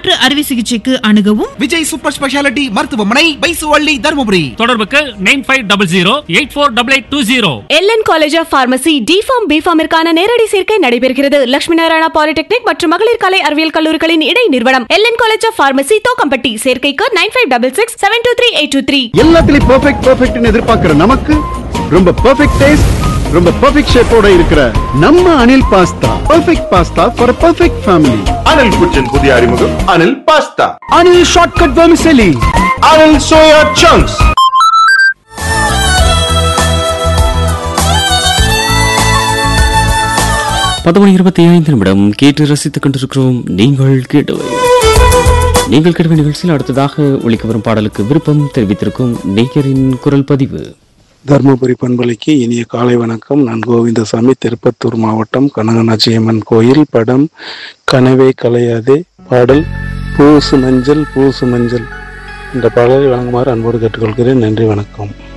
மாற்று அறுவை சிகிச்சைக்கு அணுகவும் விஜய் சூப்பர் ஸ்பெஷாலிட்டி மருத்துவமனை பைசுவள்ளி தருமபுரி தொடர்புக்கு nine five double zero eight four double eight two zero L N college of pharmacy D Pharm பிஃபார்மிற்கான நேரடி சேர்க்கை நடைபெறுகிறது லட்சுமி நாராயணா பாலிடெக்னிக் மற்றும் மகளிர் கலை அறிவியல் கல்லூரிகளின் இடை நிறுவனம் L N college of pharmacy Thokkampatti சேர்க்கைக்கு nine five double six seven two three eight two three எல்லாத்துலயும் பெர்ஃபெக்ட் பெர்ஃபெக்ட்னு எதிர்பார்க்கிற நமக்கு ரொம்ப பெர்ஃபெக்ட் டேஸ்ட் ரொம்ப பெர்ஃபெக்ட் ஷேப்போட இருக்கிற நம்ம Anil pasta perfect pasta for perfect family Anil കുച്ചൻ പുതിയ അറിമുഖം Anil pasta Anil shortcut vermicelli Anil soya chunks பத்து மணி இருபத்தி ஐந்து நிமிடம் கேட்டு ரசித்துக் கொண்டிருக்கிறோம் நீங்கள் கேட்டவை நீங்கள் கேட்டவை நிகழ்ச்சியில் அடுத்ததாக ஒழிக்க வரும் பாடலுக்கு விருப்பம் தெரிவித்திருக்கும் நேயரின் குரல் பதிவு தர்மபுரி பண்பலைக்கு இனிய காலை வணக்கம் நான் கோவிந்தசாமி திருப்பத்தூர் மாவட்டம் கனகநாச்சியம்மன் கோயில் படம் கனவே கலையாதே பாடல் பூசு மஞ்சள் பூசு மஞ்சள் இந்த பாடலை வழங்குமாறு அன்போடு கேட்டுக்கொள்கிறேன் நன்றி வணக்கம்